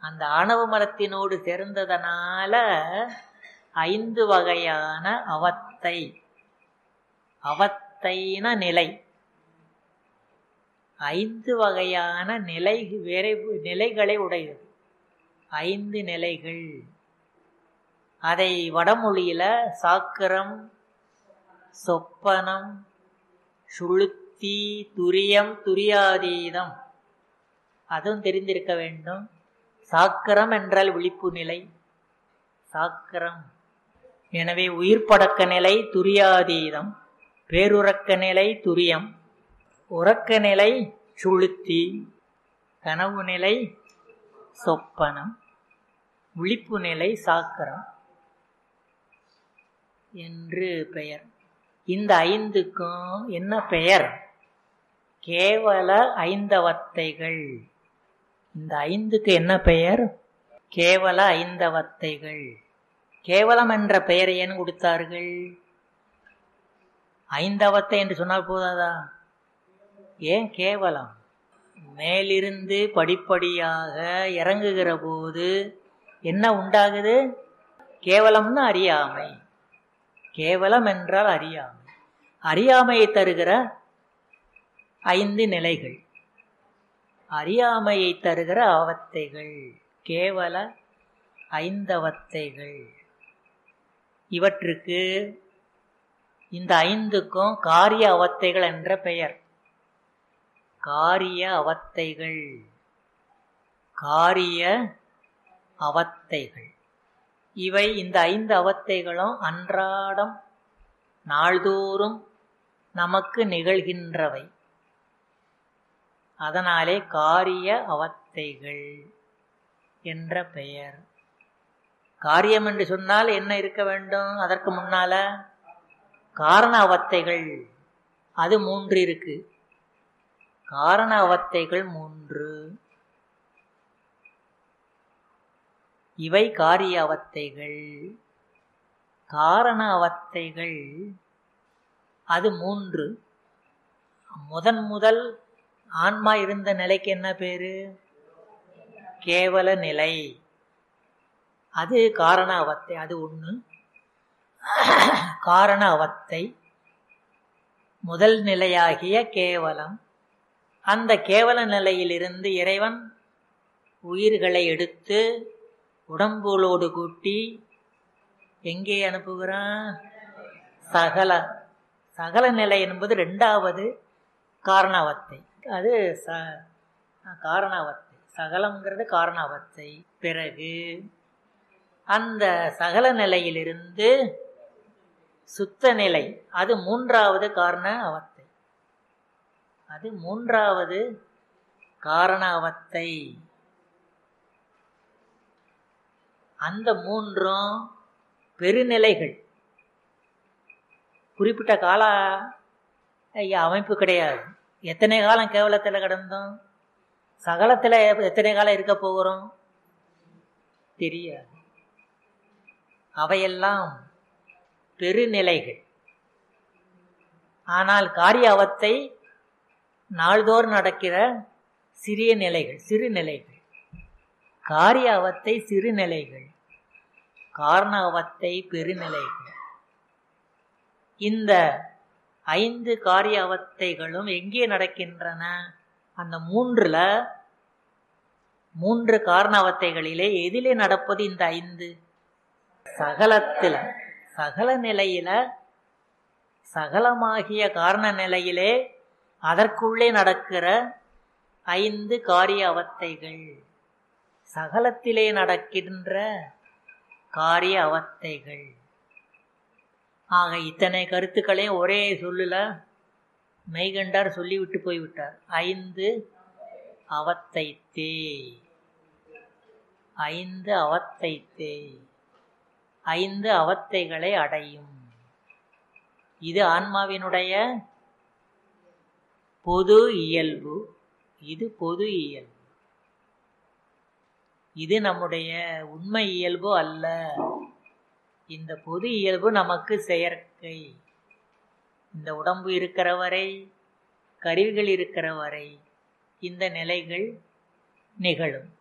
அந்த ஆணவ மலத்தினோடு சேர்ந்ததனால ஐந்து வகையான அவத்தை அவத்தைன நிலை ஐந்து வகையான நிலை வேறை நிலைகளை உடையது ஐந்து நிலைகள் அதை வடமொழியில சாக்கிரம் சொப்பனம் சுளுத்தி துரியம் துரியாதீதம் அதுவும் தெரிந்திருக்க வேண்டும் சாக்கிரம் என்றால் விழிப்பு நிலை சாக்கிரம் எனவே உயிர் படக்க நிலை துரியாதீதம் பேருறக்க நிலை துரியம் உறக்க நிலை சுளுத்தி கனவு நிலை சொப்பனம் விழிப்பு நிலை சாக்கரம் என்று பெயர் இந்த ஐந்துக்கும் என்ன பெயர் கேவல ஐந்தவத்தைகள் இந்த ஐந்துக்கு என்ன பெயர் கேவல ஐந்தவத்தைகள் கேவலம் என்ற பெயரை ஏன் கொடுத்தார்கள் ஐந்தவத்தை என்று சொன்னால் போதாதா ஏன் கேவலம் மேலிருந்து படிப்படியாக இறங்குகிற போது என்ன உண்டாகுது கேவலம்னு அறியாமை கேவலம் என்றால் அறியாமை அறியாமையை தருகிற ஐந்து நிலைகள் அறியாமையை தருகிற அவத்தைகள் கேவல ஐந்தவத்தைகள் இவற்றுக்கு இந்த ஐந்துக்கும் காரிய அவத்தைகள் என்ற பெயர் காரிய அவத்தைகள் காரிய அவத்தைகள் இவை இந்த ஐந்து அவத்தைகளும் அன்றாடம் நாள்தோறும் நமக்கு நிகழ்கின்றவை அதனாலே காரிய அவத்தைகள் என்ற பெயர் காரியம் என்று சொன்னால் என்ன இருக்க வேண்டும் அதற்கு முன்னால காரண அவத்தைகள் அது மூன்று இருக்கு காரண அவத்தைகள் மூன்று இவை காரிய அவத்தைகள் காரண அவத்தைகள் அது மூன்று முதன் முதல் ஆன்மா இருந்த நிலைக்கு என்ன பேரு கேவல நிலை அது காரண அவத்தை அது ஒன்று காரண அவத்தை முதல் நிலையாகிய கேவலம் அந்த கேவல நிலையிலிருந்து இறைவன் உயிர்களை எடுத்து உடம்புகளோடு கூட்டி எங்கே அனுப்புகிறான் சகல சகல நிலை என்பது ரெண்டாவது காரணாவத்தை அது ச காரணாவத்தை சகலம்ங்கிறது காரணாவத்தை பிறகு அந்த சகல நிலையிலிருந்து சுத்த நிலை அது மூன்றாவது காரண அவத்தை அது மூன்றாவது காரண அவத்தை அந்த மூன்றும் பெருநிலைகள் குறிப்பிட்ட கால அமைப்பு கிடையாது எத்தனை காலம் கேவலத்தில் கிடந்தோம் சகலத்தில் எத்தனை காலம் இருக்க போகிறோம் தெரியாது அவையெல்லாம் பெருநிலைகள் ஆனால் காரிய அவத்தை நாள்தோறும் நடக்கிற சிறிய நிலைகள் சிறு நிலைகள் காரிய அவத்தை சிறு நிலைகள் காரண அவத்தை பெருநிலைகள் இந்த ஐந்து காரிய அவத்தைகளும் எங்கே நடக்கின்றன அந்த மூன்றுல மூன்று காரண அவத்தைகளிலே எதிலே நடப்பது இந்த ஐந்து சகலத்தில் சகல நிலையில சகலமாகிய காரண நிலையிலே அதற்குள்ளே நடக்கிற ஐந்து காரிய அவத்தைகள் சகலத்திலே நடக்கின்ற காரிய அவத்தைகள் ஆக இத்தனை கருத்துக்களையும் ஒரே சொல்லுல மெய்கண்டார் சொல்லிவிட்டு போய்விட்டார் ஐந்து அவத்தைத்தே ஐந்து அவத்தைத்தே ஐந்து அவத்தைகளை அடையும் இது ஆன்மாவினுடைய பொது இயல்பு இது பொது இயல்பு இது நம்முடைய உண்மை இயல்பு அல்ல இந்த பொது இயல்பு நமக்கு செயற்கை இந்த உடம்பு இருக்கிற வரை கருவிகள் இருக்கிற வரை இந்த நிலைகள் நிகழும்